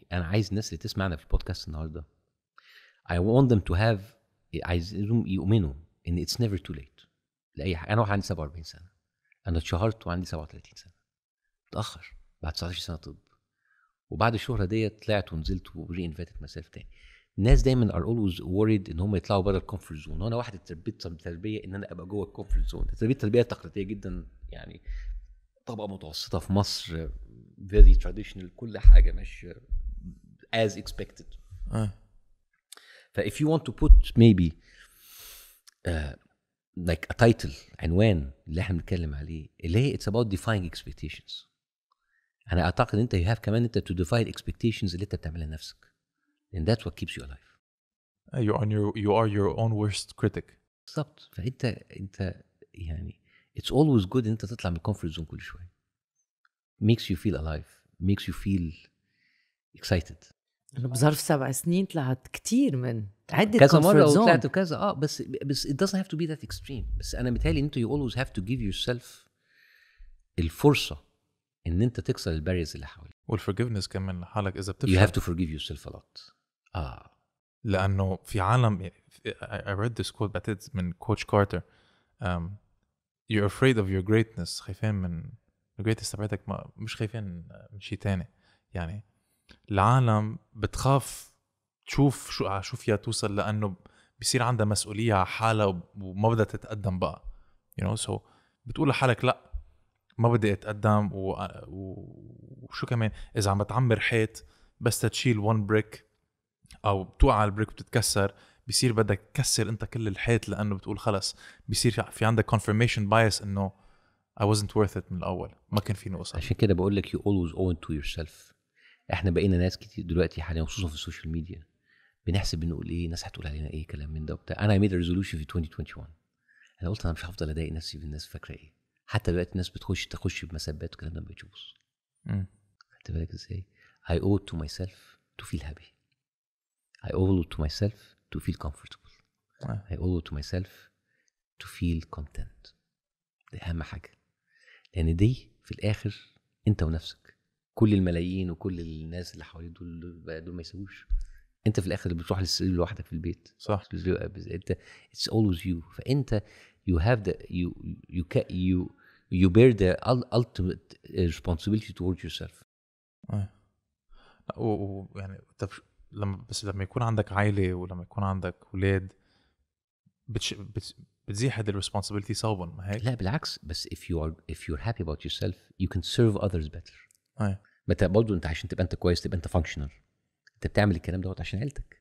انا عايز الناس اللي تسمعنا في البودكاست النهارده I want them to have عايزهم يؤمنوا ان اتس نيفر تو ليت لاي حاجه انا واحد عندي 47 سنه انا اتشهرت وعندي 37 سنه متاخر بعد 19 سنه طب وبعد الشهره ديت طلعت ونزلت وري انفيتد ماي سيلف تاني الناس دايما ار اولويز worried ان هم يطلعوا بره الكومفورت زون وانا واحد اتربيت تربيه ان انا ابقى جوه الكومفورت زون تربيه تربيه تقليديه جدا يعني طبقه متوسطه في مصر very traditional كل حاجه ماشيه as expected آه. ف if you want to put maybe uh, like a title عنوان اللي احنا بنتكلم عليه اللي هي it's about defying expectations انا اعتقد انت you have كمان انت to defy expectations اللي انت بتعملها لنفسك and that's what keeps you alive you are your you are your own worst critic بالظبط فانت انت يعني it's always good ان انت تطلع من الكومفورت زون كل شويه makes you feel alive makes you feel excited أنا بظرف سبع سنين طلعت كتير من عدة كذا مره comfort zone. وطلعت كذا اه بس بس it doesn't have to be that extreme بس انا متهيألي انت you always have to give yourself الفرصه ان انت تكسر الباريرز اللي حواليك والforgiveness كمان لحالك اذا you بتفشل have to forgive yourself a lot اه لانه في عالم يعني I I read this quote بعتقد من كوتش كارتر um, you're afraid of your greatness خايفين من الجريتنس تبعتك ما مش خايفين من شيء تاني يعني العالم بتخاف تشوف شو على شو فيها توصل لانه بصير عندها مسؤوليه على حالها وب- وما بدها تتقدم بقى you know so بتقول لحالك لا ما بدي اتقدم و... و- وشو كمان اذا عم بتعمر حيط بس تشيل one brick او بتوقع على البريك وبتتكسر بصير بدك تكسر انت كل الحيط لانه بتقول خلص بصير في عندك confirmation bias انه I wasn't worth it من الاول ما كان فيني اوصل عشان كده بقول لك you always owe it to yourself احنا بقينا ناس كتير دلوقتي حاليا خصوصا في السوشيال ميديا بنحسب بنقول ايه الناس هتقول علينا ايه كلام من ده وبتاع انا ميد ريزولوشن في 2021 انا قلت انا مش هفضل اضايق نفسي بالناس فاكره ايه حتى دلوقتي الناس بتخش تخش بمسبات والكلام ده ما بقتش بص مم. خدت بالك ازاي I owe it to myself to feel happy I owe it to myself to feel comfortable آه. I owe it to myself to feel content دي أهم حاجة لأن دي في الآخر أنت ونفسك كل الملايين وكل الناس اللي حواليك دول دول ما يسووش أنت في الآخر اللي بتروح للسرير لوحدك في البيت صح انت it's always you فانت you have the you you ca- you you bear the ul- ultimate responsibility towards yourself آه. لا، و- ويعني طب شو- لما بس لما يكون عندك عائله ولما يكون عندك اولاد بتش... بت... بتزيح هذه الريسبونسبيلتي صوبا ما هيك؟ لا بالعكس بس if you are if you're happy about yourself you can serve others better آه. ما انت برضه انت عشان تبقى انت كويس تبقى انت فانكشنال انت بتعمل الكلام دوت عشان عيلتك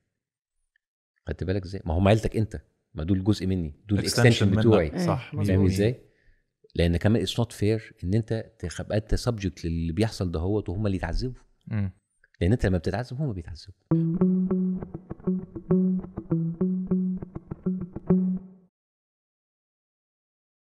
خدت بالك ازاي ما هم عيلتك انت ما دول جزء مني دول Extension الاكستنشن منك. بتوعي صح مظبوط. فاهم 100%. ازاي؟ لان كمان اتس نوت فير ان انت تبقى انت سبجكت للي بيحصل دهوت وهم اللي يتعذبوا مم. لان انت لما بتتعذب هم بيتعذبوا